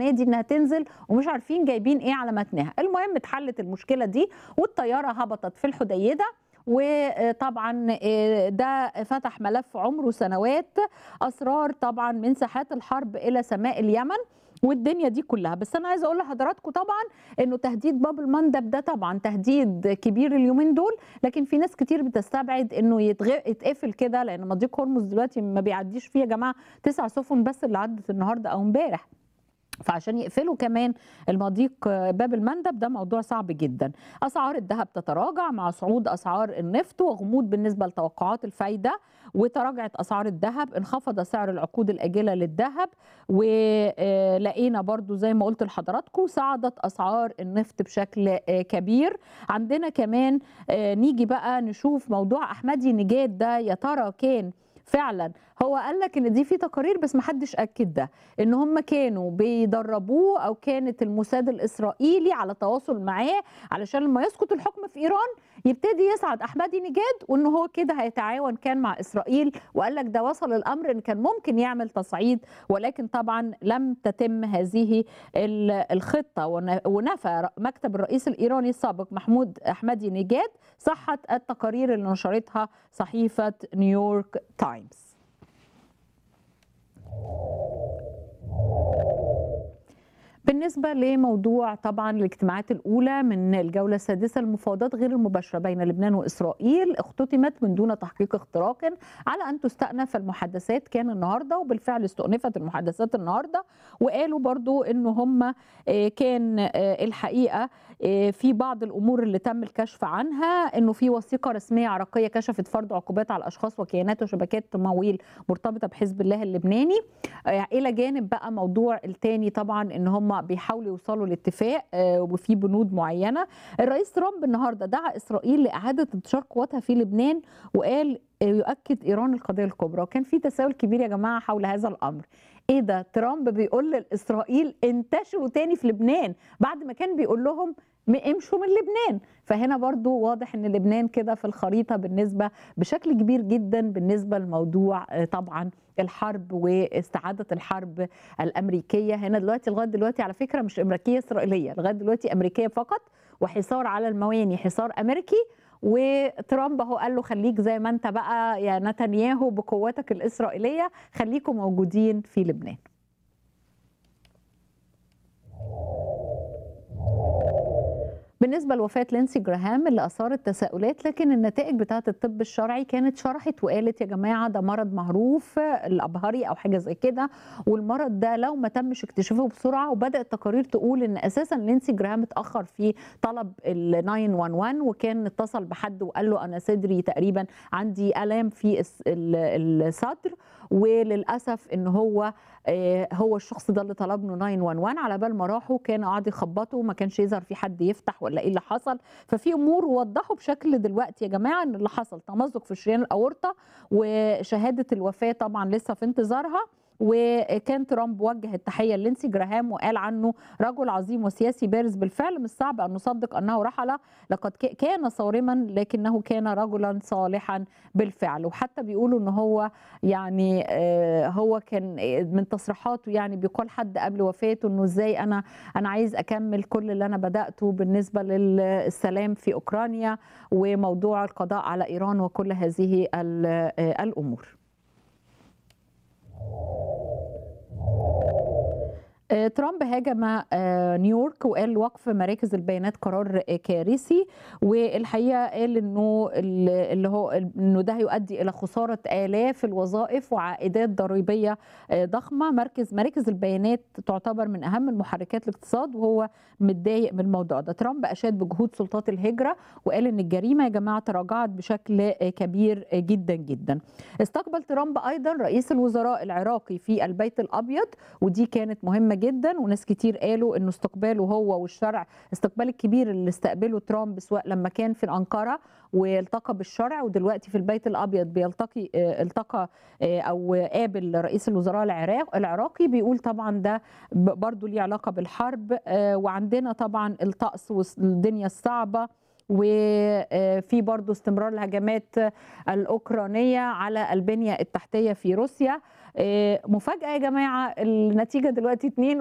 الفلانيه دي انها تنزل ومش عارفين جايبين ايه على متنها المهم اتحلت المشكله دي والطياره هبطت في الحديده وطبعا ده فتح ملف عمره سنوات اسرار طبعا من ساحات الحرب الى سماء اليمن والدنيا دي كلها بس انا عايزه اقول لحضراتكم طبعا انه تهديد باب المندب ده طبعا تهديد كبير اليومين دول لكن في ناس كتير بتستبعد انه يتغ... يتقفل كده لان مضيق هرمز دلوقتي ما بيعديش فيه يا جماعه تسع سفن بس اللي عدت النهارده او امبارح فعشان يقفلوا كمان المضيق باب المندب ده موضوع صعب جدا اسعار الذهب تتراجع مع صعود اسعار النفط وغموض بالنسبه لتوقعات الفايده وتراجعت اسعار الذهب انخفض سعر العقود الاجله للذهب ولقينا برضو زي ما قلت لحضراتكم صعدت اسعار النفط بشكل كبير عندنا كمان نيجي بقى نشوف موضوع احمدي نجاد ده يا ترى كان فعلا هو قال لك ان دي في تقارير بس ما حدش اكد ده ان هم كانوا بيدربوه او كانت الموساد الاسرائيلي على تواصل معاه علشان لما يسقط الحكم في ايران يبتدي يصعد احمدي نجاد وان هو كده هيتعاون كان مع اسرائيل وقال لك ده وصل الامر ان كان ممكن يعمل تصعيد ولكن طبعا لم تتم هذه الخطه ونفى مكتب الرئيس الايراني السابق محمود احمدي نجاد صحه التقارير اللي نشرتها صحيفه نيويورك تايمز بالنسبة لموضوع طبعا الاجتماعات الأولى من الجولة السادسة المفاوضات غير المباشرة بين لبنان وإسرائيل اختتمت من دون تحقيق اختراق على أن تستأنف المحادثات كان النهاردة وبالفعل استؤنفت المحادثات النهاردة وقالوا برضو أنه هم كان الحقيقة في بعض الأمور اللي تم الكشف عنها أنه في وثيقة رسمية عراقية كشفت فرض عقوبات على أشخاص وكيانات وشبكات تمويل مرتبطة بحزب الله اللبناني إلى جانب بقى موضوع التاني طبعا أن هم بيحاولوا يوصلوا لاتفاق وفي بنود معينه الرئيس ترامب النهارده دعا اسرائيل لاعاده انتشار قواتها في لبنان وقال يؤكد ايران القضيه الكبرى وكان في تساؤل كبير يا جماعه حول هذا الامر ايه ده ترامب بيقول لاسرائيل انتشروا تاني في لبنان بعد ما كان بيقول لهم امشوا من لبنان فهنا برضو واضح ان لبنان كده في الخريطة بالنسبة بشكل كبير جدا بالنسبة لموضوع طبعا الحرب واستعادة الحرب الأمريكية هنا دلوقتي لغاية دلوقتي على فكرة مش أمريكية إسرائيلية لغاية دلوقتي أمريكية فقط وحصار على المواني حصار أمريكي وترامب اهو قال له خليك زي ما انت بقى يا نتنياهو بقوتك الإسرائيلية خليكم موجودين في لبنان بالنسبة لوفاة لينسي جراهام اللي أثارت تساؤلات لكن النتائج بتاعة الطب الشرعي كانت شرحت وقالت يا جماعة ده مرض معروف الأبهري أو حاجة زي كده والمرض ده لو ما تمش اكتشافه بسرعة وبدأت تقارير تقول إن أساسا لينسي جراهام اتأخر في طلب ال 911 وكان اتصل بحد وقال له أنا صدري تقريبا عندي آلام في الصدر وللأسف إن هو هو الشخص ده اللي طلب له 911 على بال ما راحوا كانوا قعدوا يخبطوا ما كانش يظهر في حد يفتح ولا ايه اللي حصل ففي امور وضحوا بشكل دلوقتي يا جماعه ان اللي حصل تمزق في شريان الاورطه وشهاده الوفاه طبعا لسه في انتظارها وكان ترامب وجه التحيه لينسي جراهام وقال عنه رجل عظيم وسياسي بارز بالفعل مش صعب ان نصدق انه رحل لقد كان صارما لكنه كان رجلا صالحا بالفعل وحتى بيقولوا ان هو يعني هو كان من تصريحاته يعني بيقول حد قبل وفاته انه ازاي انا انا عايز اكمل كل اللي انا بداته بالنسبه للسلام في اوكرانيا وموضوع القضاء على ايران وكل هذه الامور ترامب هاجم نيويورك وقال وقف مراكز البيانات قرار كارثي والحقيقه قال انه اللي هو انه ده هيؤدي الى خساره الاف الوظائف وعائدات ضريبيه ضخمه مركز مراكز البيانات تعتبر من اهم المحركات الاقتصاد وهو متضايق من الموضوع ده ترامب اشاد بجهود سلطات الهجره وقال ان الجريمه يا جماعه تراجعت بشكل كبير جدا جدا استقبل ترامب ايضا رئيس الوزراء العراقي في البيت الابيض ودي كانت مهمه جدا وناس كتير قالوا انه استقباله هو والشرع استقبال الكبير اللي استقبله ترامب سواء لما كان في انقره والتقى بالشرع ودلوقتي في البيت الابيض بيلتقي التقى او قابل رئيس الوزراء العراق العراقي بيقول طبعا ده برضو ليه علاقه بالحرب وعندنا طبعا الطقس والدنيا الصعبه وفي برضو استمرار الهجمات الأوكرانية على البنية التحتية في روسيا مفاجأة يا جماعة النتيجة دلوقتي 2